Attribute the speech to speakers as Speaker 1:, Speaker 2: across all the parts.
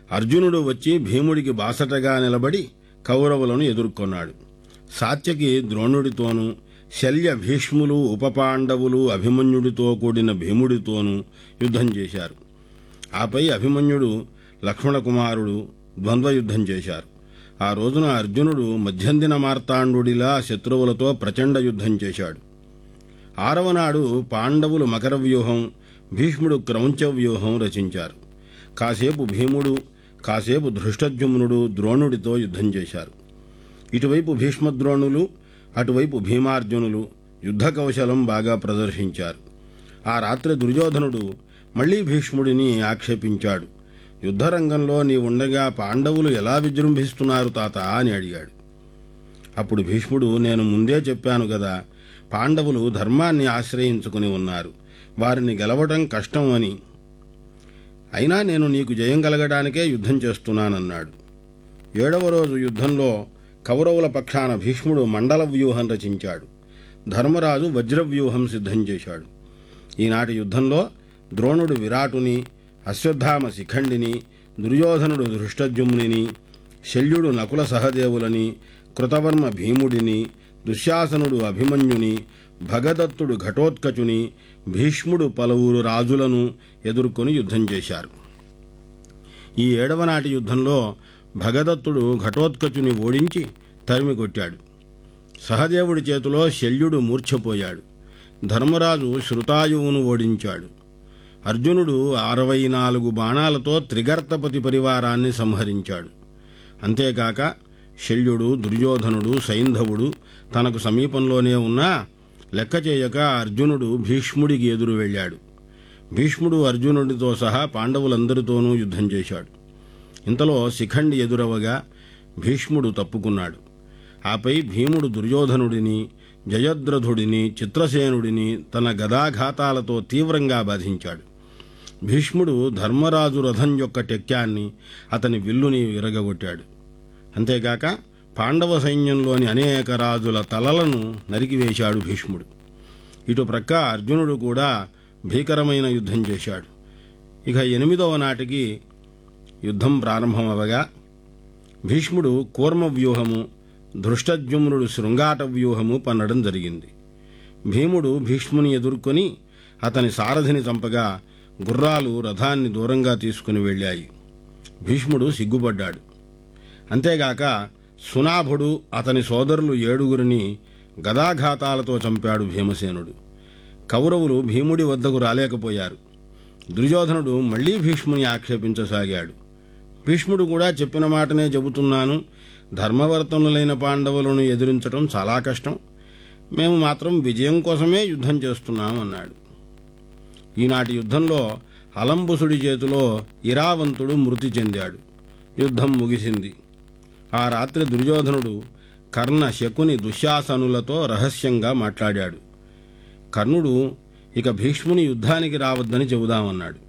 Speaker 1: అర్జునుడు వచ్చి భీముడికి బాసటగా నిలబడి కౌరవులను ఎదుర్కొన్నాడు సాత్యకి ద్రోణుడితోనూ శల్య భీష్ములు ఉపపాండవులు అభిమన్యుడితో కూడిన భీముడితోనూ యుద్ధం చేశారు ఆపై అభిమన్యుడు లక్ష్మణ కుమారుడు ద్వంద్వయుద్ధం చేశారు ఆ రోజున అర్జునుడు మధ్యందిన మార్తాండుడిలా శత్రువులతో ప్రచండ యుద్ధం చేశాడు ఆరవ నాడు పాండవులు మకర వ్యూహం భీష్ముడు క్రౌంచ వ్యూహం రచించారు కాసేపు భీముడు కాసేపు ధృష్టద్యుమ్నుడు ద్రోణుడితో యుద్ధం చేశారు ఇటువైపు భీష్మద్రోణులు అటువైపు భీమార్జునులు యుద్ధ కౌశలం బాగా ప్రదర్శించారు ఆ రాత్రి దుర్యోధనుడు మళ్లీ భీష్ముడిని ఆక్షేపించాడు యుద్ధరంగంలో నీ ఉండగా పాండవులు ఎలా విజృంభిస్తున్నారు తాత అని అడిగాడు అప్పుడు భీష్ముడు నేను ముందే చెప్పాను కదా పాండవులు ధర్మాన్ని ఆశ్రయించుకుని ఉన్నారు వారిని గెలవడం కష్టం అని అయినా నేను నీకు జయం కలగడానికే యుద్ధం చేస్తున్నానన్నాడు ఏడవ రోజు యుద్ధంలో కౌరవుల పక్షాన భీష్ముడు మండల వ్యూహం రచించాడు ధర్మరాజు వజ్ర వ్యూహం సిద్ధం చేశాడు ఈనాటి యుద్ధంలో ద్రోణుడు విరాటుని అశ్వత్థామ శిఖండిని దుర్యోధనుడు ధృష్టజుమ్నిని శల్యుడు నకుల సహదేవులని కృతవర్మ భీముడిని దుశ్శాసనుడు అభిమన్యుని భగదత్తుడు ఘటోత్కచుని భీష్ముడు పలువురు రాజులను ఎదుర్కొని యుద్ధం చేశారు ఈ ఏడవ నాటి యుద్ధంలో భగదత్తుడు ఘటోత్కచుని ఓడించి తరిమి కొట్టాడు సహదేవుడి చేతిలో శల్యుడు మూర్ఛపోయాడు ధర్మరాజు శృతాయువును ఓడించాడు అర్జునుడు అరవై నాలుగు బాణాలతో త్రిగర్తపతి పరివారాన్ని సంహరించాడు అంతేకాక శల్యుడు దుర్యోధనుడు సైంధవుడు తనకు సమీపంలోనే ఉన్నా లెక్క చేయక అర్జునుడు భీష్ముడికి ఎదురు వెళ్ళాడు భీష్ముడు అర్జునుడితో సహా పాండవులందరితోనూ యుద్ధం చేశాడు ఇంతలో శిఖండి ఎదురవగా భీష్ముడు తప్పుకున్నాడు ఆపై భీముడు దుర్యోధనుడిని జయద్రథుడిని చిత్రసేనుడిని తన గదాఘాతాలతో తీవ్రంగా బాధించాడు భీష్ముడు ధర్మరాజు రథం యొక్క టెక్యాన్ని అతని విల్లుని విరగగొట్టాడు అంతేగాక పాండవ సైన్యంలోని అనేక రాజుల తలలను నరికివేశాడు భీష్ముడు ఇటు ప్రక్క అర్జునుడు కూడా భీకరమైన యుద్ధం చేశాడు ఇక ఎనిమిదవ నాటికి యుద్ధం ప్రారంభమవగా భీష్ముడు కూర్మ వ్యూహము ధృష్టద్యుమ్నుడు శృంగాట వ్యూహము పన్నడం జరిగింది భీముడు భీష్ముని ఎదుర్కొని అతని సారథిని చంపగా గుర్రాలు రథాన్ని దూరంగా తీసుకుని వెళ్ళాయి భీష్ముడు సిగ్గుపడ్డాడు అంతేగాక సునాభుడు అతని సోదరులు ఏడుగురిని గదాఘాతాలతో చంపాడు భీమసేనుడు కౌరవులు భీముడి వద్దకు రాలేకపోయారు దుర్యోధనుడు మళ్లీ భీష్ముని ఆక్షేపించసాగాడు భీష్ముడు కూడా చెప్పిన మాటనే చెబుతున్నాను ధర్మవర్తనులైన పాండవులను ఎదిరించడం చాలా కష్టం మేము మాత్రం విజయం కోసమే యుద్ధం చేస్తున్నాం అన్నాడు ఈనాటి యుద్ధంలో అలంబుసుడి చేతిలో ఇరావంతుడు మృతి చెందాడు యుద్ధం ముగిసింది ఆ రాత్రి దుర్యోధనుడు కర్ణ శకుని దుశ్శాసనులతో రహస్యంగా మాట్లాడాడు కర్ణుడు ఇక భీష్ముని యుద్ధానికి రావద్దని చెబుదామన్నాడు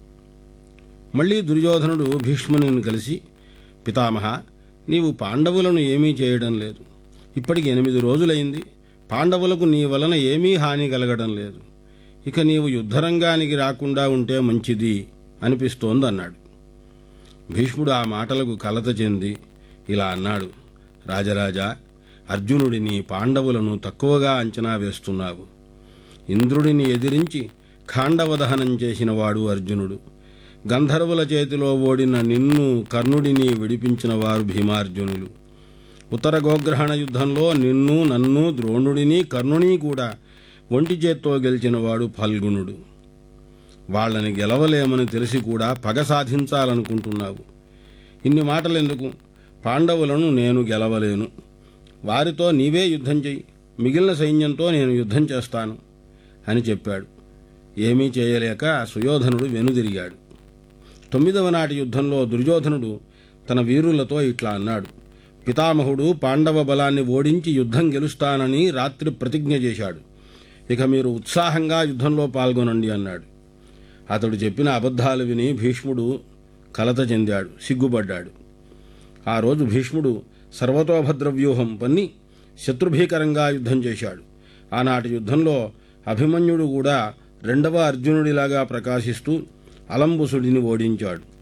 Speaker 1: మళ్ళీ దుర్యోధనుడు భీష్ముని కలిసి పితామహ నీవు పాండవులను ఏమీ చేయడం లేదు ఇప్పటికి ఎనిమిది రోజులైంది పాండవులకు నీ వలన ఏమీ హాని కలగడం లేదు ఇక నీవు యుద్ధరంగానికి రాకుండా ఉంటే మంచిది అనిపిస్తోంది అన్నాడు భీష్ముడు ఆ మాటలకు కలత చెంది ఇలా అన్నాడు రాజరాజా అర్జునుడిని పాండవులను తక్కువగా అంచనా వేస్తున్నావు ఇంద్రుడిని ఎదిరించి ఖాండవదహనం చేసినవాడు అర్జునుడు గంధర్వుల చేతిలో ఓడిన నిన్ను కర్ణుడిని విడిపించిన వారు భీమార్జునులు ఉత్తర గోగ్రహణ యుద్ధంలో నిన్ను నన్ను ద్రోణుడిని కర్ణుని కూడా ఒంటి చేత్తో గెలిచినవాడు ఫల్గుణుడు వాళ్ళని గెలవలేమని తెలిసి కూడా పగ సాధించాలనుకుంటున్నావు ఇన్ని మాటలెందుకు పాండవులను నేను గెలవలేను వారితో నీవే యుద్ధం చెయ్యి మిగిలిన సైన్యంతో నేను యుద్ధం చేస్తాను అని చెప్పాడు ఏమీ చేయలేక సుయోధనుడు వెనుదిరిగాడు తొమ్మిదవ నాటి యుద్ధంలో దుర్యోధనుడు తన వీరులతో ఇట్లా అన్నాడు పితామహుడు పాండవ బలాన్ని ఓడించి యుద్ధం గెలుస్తానని రాత్రి ప్రతిజ్ఞ చేశాడు ఇక మీరు ఉత్సాహంగా యుద్ధంలో పాల్గొనండి అన్నాడు అతడు చెప్పిన అబద్ధాలు విని భీష్ముడు కలత చెందాడు సిగ్గుపడ్డాడు ఆ రోజు భీష్ముడు సర్వతోభద్ర వ్యూహం పన్ని శత్రుభీకరంగా యుద్ధం చేశాడు ఆనాటి యుద్ధంలో అభిమన్యుడు కూడా రెండవ అర్జునుడిలాగా ప్రకాశిస్తూ అలంబుసుడిని ఓడించాడు